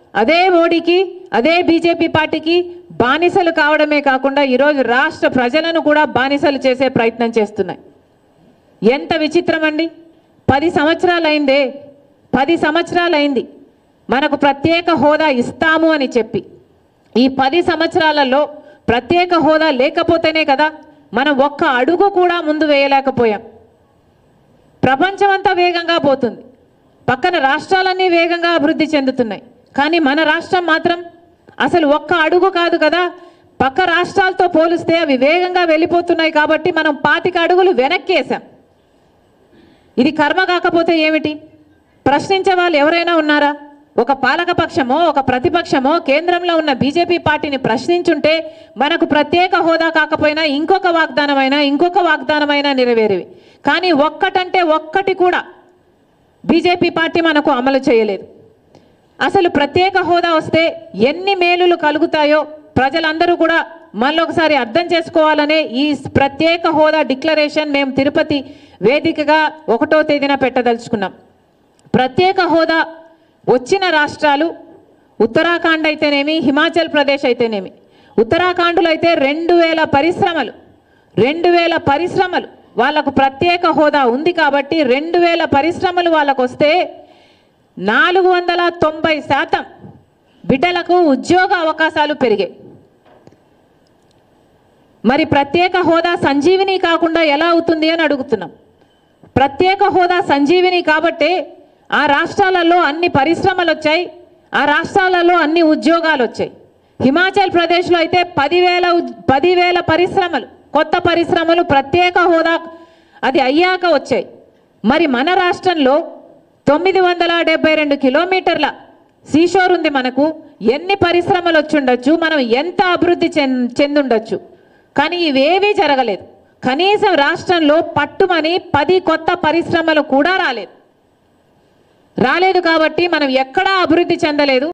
అదే మోడీకి అదే బీజేపీ పార్టీకి బానిసలు కావడమే కాకుండా ఈరోజు రాష్ట్ర ప్రజలను కూడా బానిసలు చేసే ప్రయత్నం చేస్తున్నాయి ఎంత విచిత్రం అండి పది సంవత్సరాలైందే పది సంవత్సరాలైంది మనకు ప్రత్యేక హోదా ఇస్తాము అని చెప్పి ఈ పది సంవత్సరాలలో ప్రత్యేక హోదా లేకపోతేనే కదా మనం ఒక్క అడుగు కూడా ముందు వేయలేకపోయాం ప్రపంచం అంతా వేగంగా పోతుంది పక్కన రాష్ట్రాలన్నీ వేగంగా అభివృద్ధి చెందుతున్నాయి కానీ మన రాష్ట్రం మాత్రం అసలు ఒక్క అడుగు కాదు కదా పక్క రాష్ట్రాలతో పోలిస్తే అవి వేగంగా వెళ్ళిపోతున్నాయి కాబట్టి మనం పాతిక అడుగులు వెనక్కేసాం ఇది కర్మ కాకపోతే ఏమిటి ప్రశ్నించే వాళ్ళు ఎవరైనా ఉన్నారా ఒక పాలక పక్షమో ఒక ప్రతిపక్షమో కేంద్రంలో ఉన్న బీజేపీ పార్టీని ప్రశ్నించుంటే మనకు ప్రత్యేక హోదా కాకపోయినా ఇంకొక వాగ్దానమైనా ఇంకొక వాగ్దానమైనా నెరవేరేవి కానీ ఒక్కటంటే ఒక్కటి కూడా బీజేపీ పార్టీ మనకు అమలు చేయలేదు అసలు ప్రత్యేక హోదా వస్తే ఎన్ని మేలులు కలుగుతాయో ప్రజలందరూ కూడా మళ్ళొకసారి అర్థం చేసుకోవాలనే ఈ ప్రత్యేక హోదా డిక్లరేషన్ మేము తిరుపతి వేదికగా ఒకటో తేదీన పెట్టదలుచుకున్నాం ప్రత్యేక హోదా వచ్చిన రాష్ట్రాలు ఉత్తరాఖండ్ అయితేనేమి హిమాచల్ ప్రదేశ్ అయితేనేమి ఉత్తరాఖండ్లో అయితే రెండు వేల పరిశ్రమలు రెండు వేల పరిశ్రమలు వాళ్ళకు ప్రత్యేక హోదా ఉంది కాబట్టి రెండు వేల పరిశ్రమలు వాళ్ళకు వస్తే నాలుగు వందల తొంభై శాతం బిడ్డలకు ఉద్యోగ అవకాశాలు పెరిగాయి మరి ప్రత్యేక హోదా సంజీవిని కాకుండా ఎలా అవుతుంది అని అడుగుతున్నాం ప్రత్యేక హోదా సంజీవిని కాబట్టే ఆ రాష్ట్రాలలో అన్ని పరిశ్రమలు వచ్చాయి ఆ రాష్ట్రాలలో అన్ని ఉద్యోగాలు వచ్చాయి హిమాచల్ ప్రదేశ్లో అయితే పదివేల ఉద్- పదివేల పరిశ్రమలు కొత్త పరిశ్రమలు ప్రత్యేక హోదా అది అయ్యాక వచ్చాయి మరి మన రాష్ట్రంలో తొమ్మిది వందల డెబ్బై రెండు కిలోమీటర్ల సీషోర్ ఉంది మనకు ఎన్ని పరిశ్రమలు వచ్చి ఉండొచ్చు మనం ఎంత అభివృద్ధి చెంద చెందుండొచ్చు కానీ ఇవేవీ జరగలేదు కనీసం రాష్ట్రంలో పట్టుమని పది కొత్త పరిశ్రమలు కూడా రాలేదు రాలేదు కాబట్టి మనం ఎక్కడా అభివృద్ధి చెందలేదు